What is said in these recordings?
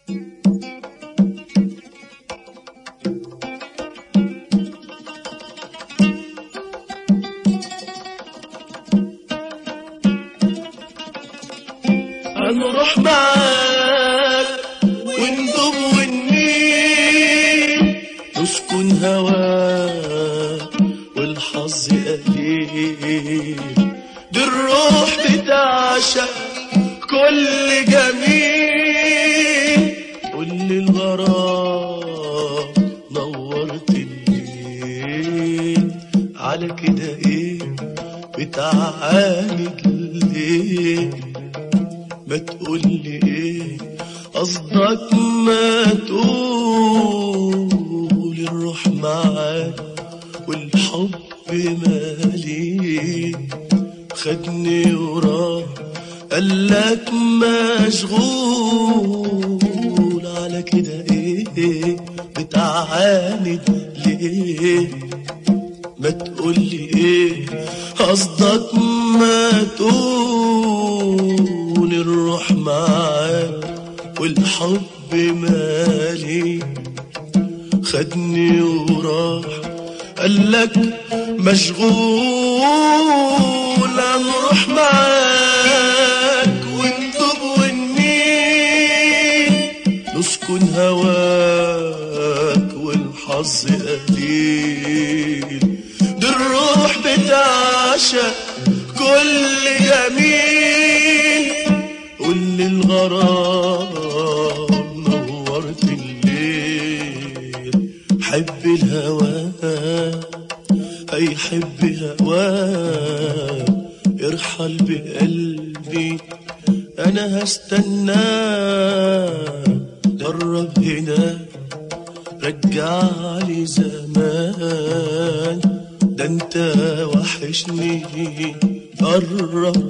هنروح معاك وندوب ونميل نسكن هواك والحظ قليل دي الروح بتعشق كل جميل كل الغرام نورت الليل على كده ايه بتعاند ليه ما تقولي ايه قصدك ما تقول الروح معاك والحب مالي خدني وراه قالك مشغول على كده ايه بتعاند ليه ما تقولي ايه قصدك ما تقول الروح معاك والحب مالي خدني وراح قالك مشغول هنروح معاك وندوب ونميل نسكن هواك والحظ قليل دي الروح بتعشق كل جميل قول الغرام نورت الليل حب الهوى هيحب هواه ارحل بقلبي انا هستناه جرب هنا رجع لي زمان ده انت وحشني قرب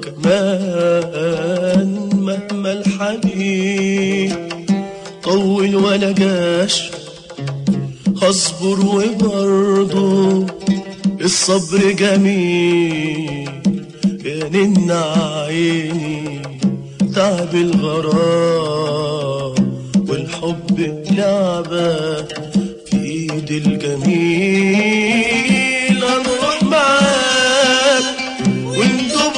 كمان مهما الحنين طول ولا جاش هصبر وبرضه الصبر جميل يا نن عيني تعب الغرام والحب لعبة في ايد الجميل هنروح معاك وندوب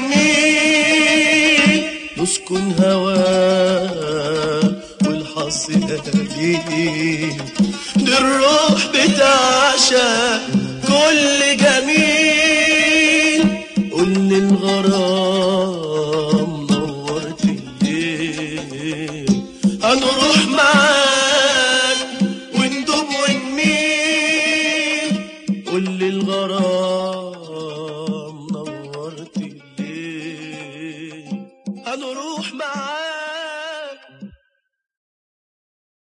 ونميل نسكن هواك والحظ قليل دي الروح بتعشق كل جميل قول الغرام نورت الليل هنروح معاك وندوب ونميل قول الغرام نورت الليل هنروح معاك